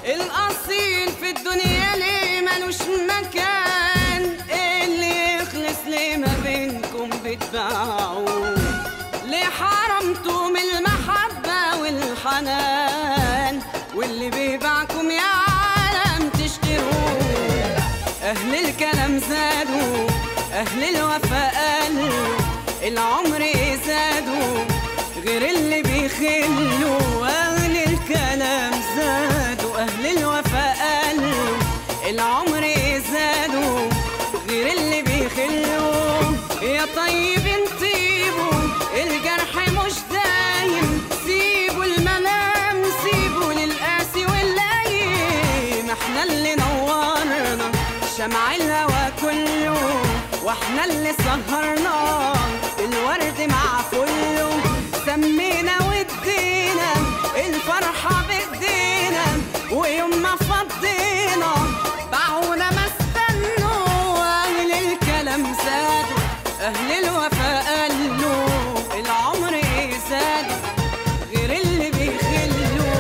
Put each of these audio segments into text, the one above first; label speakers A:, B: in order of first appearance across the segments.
A: الأصيل في الدنيا ليه ملوش مكان اللي يخلص ليه ما بينكم بتباعوا ليه حرمتوا من المحبة والحنان واللي بيباعكم يا عالم تشتروه أهل الكلام زادوا أهل الوفاء قالوا العمر زادوا غير اللي بيخلوا أهل الكلام زادوا أهل الوفاء قالوا العمر زادوا غير اللي بيخلوا يا طيبين طيبوا الجرح مش دايم سيبوا المنام سيبوا للقاسي واللايم احنا اللي نورنا شمع الهوى كله واحنا اللي سهرنا الورد مع كله سمينا ودينا الفرحة بايدينا ويوم ما فضينا باعونا ما استنوا اهل الكلام زادوا اهل الوفاء قالوا العمر زاد غير اللي بيخلوا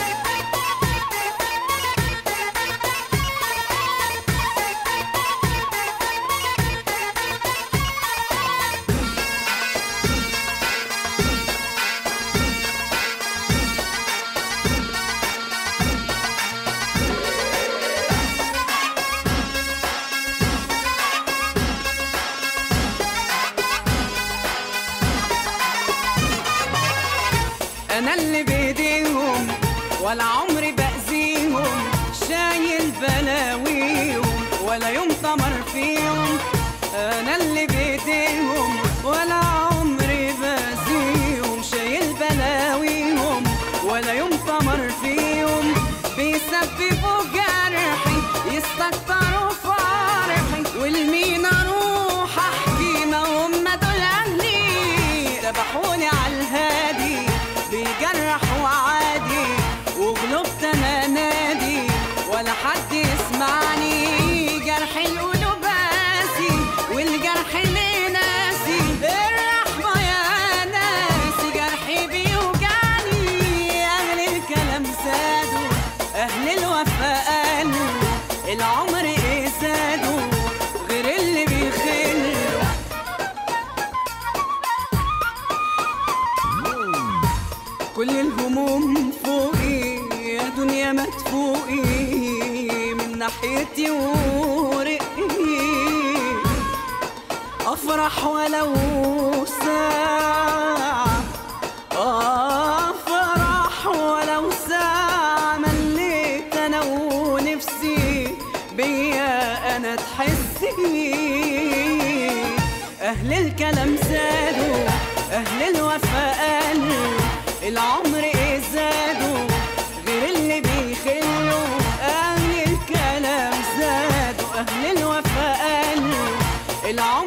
A: انا اللي بايديهم ولا عمري باذيهم شايل بلاويهم ولا يوم طمر فيهم انا اللي بايديهم ولا عمري باذيهم شايل بلاويهم ولا يوم طمر فيهم بيسببوا جرحي يستكتروا فرحي والمين اروح احكي ما هم دول اهلي ذبحوني على الهادي بيجرحوا عادي وغلبت انا نادي ولا حد يسمعني جرح القلوب قاسي والجرح ليه ناسي الرحمة يا ناسي جرحي بيوجعني أهل الكلام زادوا أهل الوفاء قالوا العمر إيه زادوا غير اللي بيخلوا كل الهموم فوقي يا دنيا ما تفوقي من ناحيتي ورقي افرح ولو ساعة افرح ولو ساعة مليت انا ونفسي بيا انا تحسي اهل الكلام زادوا اهل الوفاء قالوا العمر ايه زادوا غير اللي بيخلوا اهل الكلام زادوا اهل الوفاء قالوا العمر